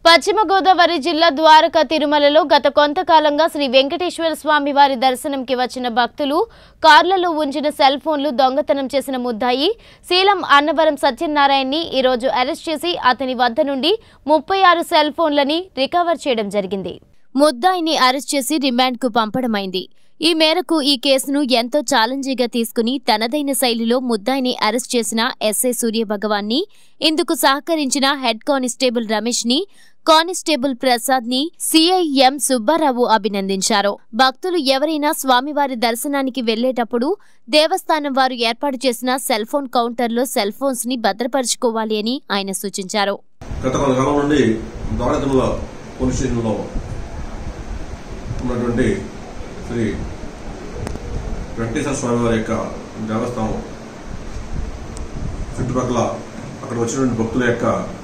పశ్చిమ గోదావరి జిల్లా ద్వారకా తిరుమలలో గత కొంతకాలంగా శ్రీ వెంకటేశ్వర స్వామి వారి దర్శనంకి వచ్చిన భక్తులు కార్లలో ఉంచిన సెల్ ఫోన్లు దొంగతనం చేసిన ముద్దాయి శీలం అన్నవరం సత్యనారాయణని ఈరోజు అరెస్ట్ చేసి అతని వద్ద నుండి ముప్పై ఆరు సెల్ ఫోన్లని రికవర్ చేయడం జరిగింది ముద్దాయిని అరెస్ట్ చేసి రిమాండ్కు పంపడమైంది ఈ మేరకు ఈ కేసును ఎంతో ఛాలెంజీగా తీసుకుని తనదైన శైలిలో ముద్దాయిని అరెస్ట్ చేసిన ఎస్ఐ సూర్యభగవాన్ని ఇందుకు సహకరించిన హెడ్ కానిస్టేబుల్ రమేష్ ని కానిస్టేబుల్ ప్రసాద్ ని సిఐఎం సుబ్బారావు అభినందించారు భక్తులు ఎవరైనా స్వామివారి దర్శనానికి వెళ్లేటప్పుడు దేవస్థానం వారు ఏర్పాటు చేసిన సెల్ ఫోన్ కౌంటర్లో సెల్ ఫోన్స్ ని భద్రపరుచుకోవాలి అని ఆయన సూచించారు గత కొంతకాలం నుండి ద్వారకంలో పోలీస్ స్టేషన్లో ఉన్నటువంటి శ్రీ వెంకటేశ్వర స్వామి వారి యొక్క దేవస్థానం చుట్టుపక్కల అక్కడ వచ్చినటువంటి భక్తుల యొక్క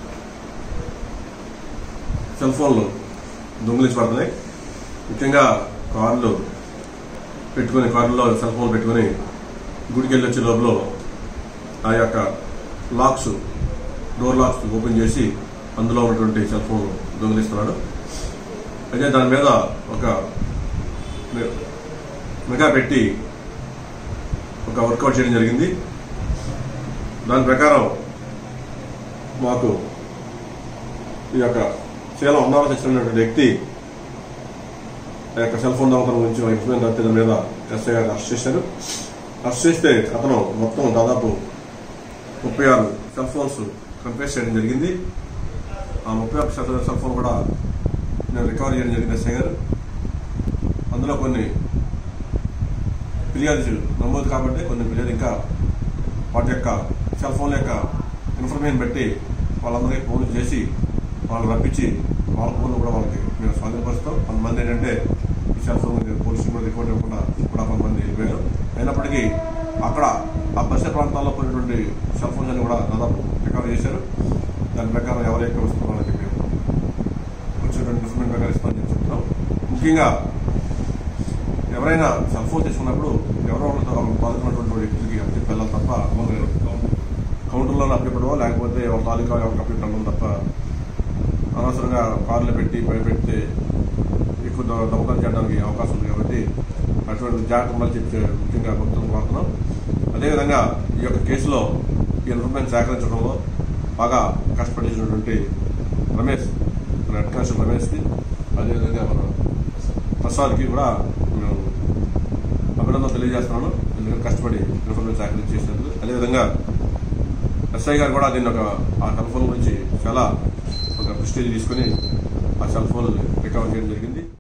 సెల్ ఫోన్లు దొంగిలించి పడుతున్నాయి ముఖ్యంగా కార్లు పెట్టుకుని కారులో సెల్ ఫోన్ పెట్టుకుని గుడికి వెళ్ళి వచ్చే లోపల ఆ యొక్క లాక్స్ డోర్ లాక్స్ ఓపెన్ చేసి అందులో ఉన్నటువంటి సెల్ ఫోన్ దొంగిలిస్తున్నాడు అయితే దాని మీద ఒక మె- మెగా పెట్టి ఒక వర్కౌట్ చేయడం జరిగింది దాని ప్రకారం మాకు ఈ యొక్క సేలం అన్నారం తెచ్చినటువంటి వ్యక్తి ఆ యొక్క సెల్ ఫోన్ దొంగతనం గురించి ఇన్ఫ్లుయెన్స్ దాని మీద ఎస్ఐ గారు అరెస్ట్ చేశారు అరెస్ట్ చేస్తే అతను మొత్తం దాదాపు ముప్పై ఆరు సెల్ ఫోన్స్ కన్ఫ్యూస్ చేయడం జరిగింది ఆ ముప్పై ఆరు సెల్ సెల్ ఫోన్ కూడా నేను రికవర్ చేయడం జరిగింది ఎస్ఐ గారు అందులో కొన్ని ఫిర్యాదు నమోదు కాబట్టి కొన్ని ఫిర్యాదు ఇంకా వాటి యొక్క సెల్ ఫోన్ యొక్క ఇన్ఫర్మేషన్ బట్టి వాళ్ళందరికీ ఫోన్ చేసి వాళ్ళు రప్పించి వాళ్ళ ఫోన్లు కూడా వాళ్ళకి మేము స్వాధీనపరుస్తాం కొంతమంది ఏంటంటే ఈ సెల్ ఫోన్ పోలీసులు కూడా రికార్డ్ ఇవ్వకుండా కూడా కొంతమంది వెళ్ళిపోయారు అయినప్పటికీ అక్కడ ఆ పరిసర ప్రాంతాల్లో పోయినటువంటి సెల్ ఫోన్స్ అన్ని కూడా దాదాపు రికవర్ చేశారు దాని ప్రకారం ఎవరైతే వస్తున్నారో వాళ్ళకి మేము వచ్చినటువంటి ఇన్ఫర్మేషన్ ప్రకారం ఇస్తామని చెప్పి చెప్తున్నాం ముఖ్యంగా ఎవరైనా సెల్ ఫోన్ తీసుకున్నప్పుడు ఎవరో వాళ్ళతో వాళ్ళకి పాల్గొన్నటువంటి వ్యక్తులకి అప్పచెప్పి వెళ్ళాలి తప్ప వాళ్ళు కౌంటర్లో అప్పచెప్పడమో లేకపోతే వాళ్ళ తాలూకా ఎవరికి అప్పచెప్పడం తప్ప అనవసరంగా కార్లు పెట్టి భయపెడితే ఎక్కువ దొ- దొంగతనం చేయడానికి అవకాశం ఉంది కాబట్టి అటువంటి జాగ్రత్త ఉండాలని చెప్పి ముఖ్యంగా భక్తులకు కోరుతున్నాం అదేవిధంగా ఈ యొక్క కేసులో ఈ ఇన్ఫర్మేషన్ సేకరించడంలో బాగా కష్టపడినటువంటి రమేష్ మన హెడ్ కానిస్టేబుల్ రమేష్కి అదేవిధంగా మన ప్రసాద్కి కూడా నేను అభినందన తెలియజేస్తున్నాను ఎందుకంటే కష్టపడి ఇన్ఫర్మేషన్ సేకరించి చేసినందుకు అదేవిధంగా ఎస్ఐ గారు కూడా దీన్ని ఒక ఆ సెల్ ఫోన్ గురించి చాలా ఒక ప్రెస్టేజ్ తీసుకుని ఆ సెల్ ఫోన్ రికవర్ చేయడం జరిగింది